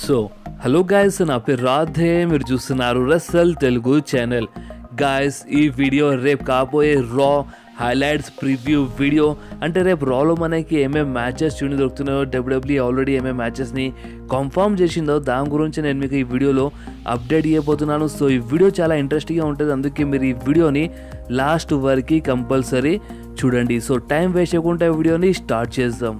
so hello guys నా పేరు రాధే మీరు చూస్తున్నారు రసల్ తెలుగు ఛానల్ గాయస్ ఈ వీడియో రేపు కాబోయే రా హైలైట్స్ ప్రివ్యూ వీడియో అంటే రేపు రాలో మనకి ఏమేమి మ్యాచెస్ చూని దొరుకుతున్నాయో డబ్ల్యూడబ్ల్యూ ఆల్రెడీ ఏమేమి మ్యాచెస్ని కన్ఫర్మ్ చేసిందో దాని గురించి నేను మీకు ఈ వీడియోలో అప్డేట్ చేయబోతున్నాను సో ఈ వీడియో చాలా ఇంట్రెస్టింగ్గా ఉంటుంది అందుకే మీరు ఈ వీడియోని లాస్ట్ వరకు కంపల్సరీ చూడండి సో టైం వేస్ట్ చేయకుండా ఈ వీడియోని స్టార్ట్ చేద్దాం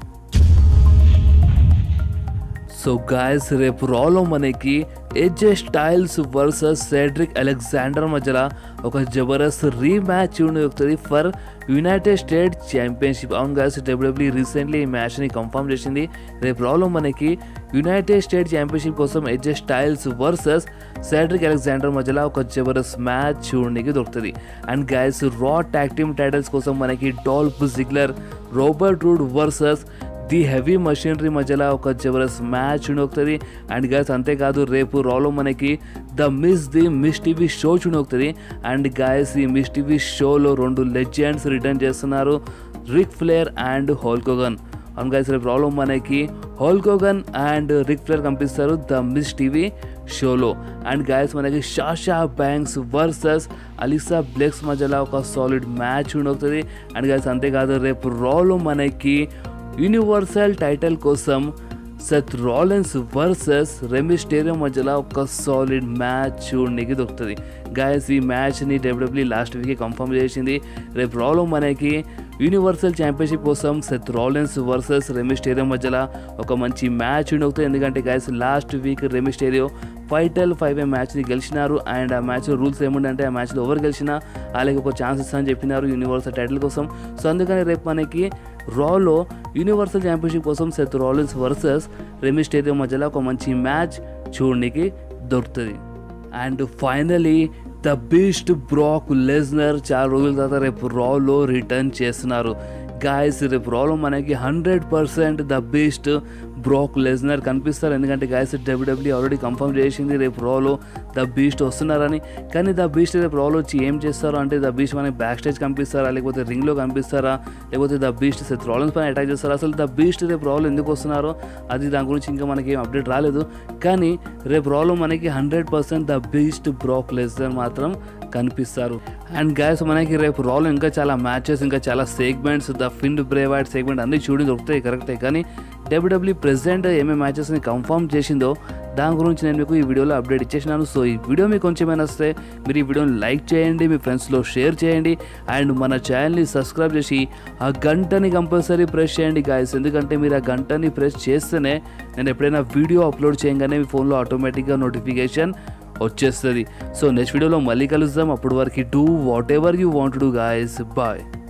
సో గాయస్ రేపు రాలో మనకి A J Styles versus Cedric Alexander మధ్యలో ఒక జబర్దస్త్ రీ మ్యాచ్ దొరుకుతుంది ఫర్ యునైటెడ్ స్టేట్ ఛాంపియన్షిప్ అవును గాయస్ డబ్ల్యూడబ్ల్యూ రీసెంట్లీ ఈ మ్యాచ్ని కన్ఫర్మ్ చేసింది రేపు రాలో మనకి యునైటెడ్ స్టేట్ ఛాంపియన్షిప్ కోసం A J Styles versus Cedric Alexander మధ్యలో ఒక జబర్దస్త్ మ్యాచ్ చూడడానికి దొరుకుతుంది అండ్ గాయస్ రా ట్యాక్ టీమ్ టైటిల్స్ కోసం మనకి Dolph Ziggler Robert Roode versus the heavy machinery మధ్యలో ఒక జబర్దస్త్ మ్యాచ్ ఉండొస్తుంది అండ్ గైస్ అంతేకాదు రేపు రాలో మనకి the Miz the Miz TV show చూడొస్తుంది అండ్ గాయస్ ఈ మిస్ టీవీ షోలో రెండు లెజెండ్స్ రిటర్న్ చేస్తున్నారు రిక్ ఫ్లేర్ అండ్ హోల్కోగన్ అవును గైస్ రేపు రాలో మనకి హోల్కోగన్ అండ్ రిక్ ఫ్లేర్ కనిపిస్తారు ద మిస్ టీవీ షోలో అండ్ గాయస్ మనకి Sasha Banks versus Alexa Bliss మధ్యలో ఒక సాలిడ్ మ్యాచ్ ఉండొస్తుంది అండ్ గాయస్ అంతేకాదు రేపు రాలో మనకి యూనివర్సల్ టైటిల్ కోసం సెత్ రాలెన్స్ వర్సెస్ రెమిస్టేరియం మధ్యలో ఒక సాలిడ్ మ్యాచ్ చూడడానికి దొరుకుతుంది గాయస్ ఈ మ్యాచ్ని డబ్ల్యూడబ్ల్యూ లాస్ట్ వీక్ కన్ఫర్మ్ చేసింది రేపు రాలో మనకి యూనివర్సల్ ఛాంపియన్షిప్ కోసం సెత్ రాలెన్స్ వర్సెస్ రెమిస్టేరియం మధ్యలో ఒక మంచి మ్యాచ్ ఉండవుతుంది ఎందుకంటే guys last week Rey Mysterio fatal five ఏ మ్యాచ్ని గెలిచినారు అండ్ ఆ మ్యాచ్ రూల్స్ ఏముందంటే ఆ మ్యాచ్లో ఎవరు గెలిచినా వాళ్ళకి ఒక ఛాన్స్ ఇస్తామని చెప్పినారు యూనివర్సల్ టైటిల్ కోసం సో అందుకని రేపు మనకి రాలో యూనివర్సల్ ఛాంపియన్షిప్ కోసం Seth Rollins versus Rey Mysterio మధ్యలో ఒక మంచి మ్యాచ్ చూడడానికి దొరుకుతుంది and finally the beast Brock Lesnar చాలా రోజుల తర్వాత రేపు రాలో రిటర్న్ చేస్తున్నారు గాయస్ రేపు రాలో మనకి hundred percent the best Brock Lesnar కనిపిస్తారు ఎందుకంటే గాయస్ డబ్ల్యూడబ్ల్యూ ఆల్రెడీ కన్ఫర్మ్ చేసింది రేపు రాలో ద బీస్ట్ వస్తున్నారని కానీ ద బీస్ట్ రేపు రాలో వచ్చి ఏం చేస్తారు అంటే ద బీస్ట్ మనకి బ్యాక్ స్టేజ్ కనిపిస్తారా లేకపోతే రింగ్లో కనిపిస్తారా లేకపోతే ద బీస్ట్ సెత్ రాలన్స్ పైన అటాక్ చేస్తారా అసలు ద బీస్ట్ రేపు రాలో ఎందుకు వస్తున్నారో అది దాని గురించి ఇంకా మనకి ఏం అప్డేట్ రాలేదు కానీ రేపు రాలో మనకి hundred percent the beast Brock Lesnar మాత్రం కనిపిస్తారు అండ్ గాయస్ మనకి రేపు రాలో ఇంకా చాలా మ్యాచెస్ ఇంకా చాలా segments the fiend Bray Wyatt segment అన్ని చూడి దొరుకుతాయి కరెక్టే కానీ డబ్ల్యూడబ్ల్యూ ప్రెసిడెంట్ ఏమేమి మ్యాచెస్ని కన్ఫర్మ్ చేసిందో దాని గురించి నేను మీకు ఈ వీడియోలో అప్డేట్ ఇచ్చేసినాను సో ఈ వీడియో మీకు కొంచెమైనా వస్తే మీరు ఈ వీడియోని లైక్ చేయండి మీ ఫ్రెండ్స్లో షేర్ చేయండి అండ్ మన ఛానల్ని సబ్స్క్రైబ్ చేసి ఆ గంటని కంపల్సరీ ప్రెస్ చేయండి గాయస్ ఎందుకంటే మీరు ఆ గంటని ప్రెస్ చేస్తేనే నేను ఎప్పుడైనా వీడియో అప్లోడ్ చేయగానే మీ ఫోన్లో ఆటోమేటిక్గా నోటిఫికేషన్ వచ్చేస్తుంది సో నెక్స్ట్ వీడియోలో మళ్ళీ కలుద్దాం అప్పటి వరకు do whatever you want do guys bye